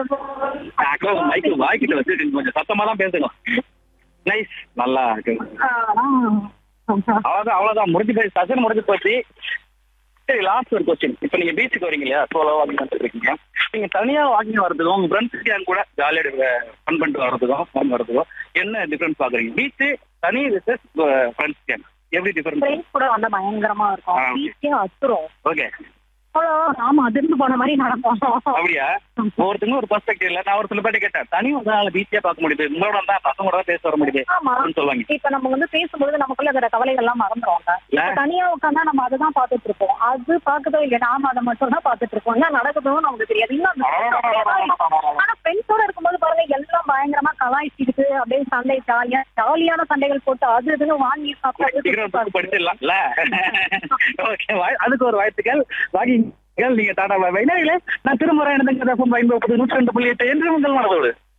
ஆக்சுவலா மைக்கு வாய்க்கிட்ட வச்சுட்டு கொஞ்சம் சத்தமா தான் பேசணும் நைஸ் நல்லா இருக்கு அவ்வளவுதான் அவ்வளவுதான் முடிஞ்சு போய் சசன் முடிஞ்சு போச்சு சரி லாஸ்ட் ஒரு கொஸ்டின் இப்போ நீங்க பீச்சுக்கு வரீங்க இல்லையா சோலோ வாக்கிங் வந்துட்டு இருக்கீங்க நீங்க தனியா வாக்கிங் வரதுக்கும் உங்க ஃப்ரெண்ட்ஸ் கேங் கூட ஜாலியாக ஃபன் பண்ணிட்டு வரதுக்கும் ஃபன் வரதுக்கும் என்ன டிஃபரன்ஸ் பாக்குறீங்க பீச் தனி விசஸ் ஃப்ரெண்ட்ஸ் கேங் எப்படி டிஃபரன்ஸ் ஃப்ரெண்ட்ஸ் கூட வந்தா பயங்கரமா இருக்கும் ஆ, okay. ஈஸியா அத்துரும் ஓகே அவ்வளோ நாம அதிர்ந்து போன மாதிரி நடப்போம் அப்படியா ஒவ்வொருத்தங்க ஒரு பெர்ஸ்பெக்டிவ் இல்ல நான் ஒரு சில பேர்ட்ட கேட்டேன் தனி வந்தால பீச்சியா பார்க்க முடியுது உங்களோட வந்தா பசங்களோட தான் பேச வர முடியுது ஆமா அப்படின்னு சொல்லுவாங்க இப்ப நம்ம வந்து பேசும்பொழுது நமக்குள்ள இருக்கிற கவலைகள் எல்லாம் மறந்துடுவாங்க இல்ல? இப்ப தனியா உட்காந்தா நம்ம அதை தான் பாத்துட்டு இருப்போம் அது பாக்குதோ இல்லையா நாம அதை மட்டும் தான் பாத்துட்டு இருப்போம் என்ன நடக்குதோ நமக்கு தெரியாது இன்னும் அந்த friends அப்படியே தான் இருக்கும். ஆனா ஃப்ரெண்ட்ஸோட இருக்கும்போது பாருங்க எல்லாம் பயங்கரமா கலாய்ச்சிக்கிட்டு அப்படியே சண்டை ஜாலியா ஜாலியான சண்டைகள் போட்டு அது இதுன்னு வாங்கி சீக்கிரம் சாப்பிட்டு படிச்சிடலாம்ல ஓகே அதுக்கு ஒரு வாழ்த்துக்கள் வாக்கிங் நீங்க டாடா பாய் நான் திரும்ப வரேன் எனக்கு நூற்றி ரெண்டு புள்ளி எட்டு என்று உங்கள் மனதோடு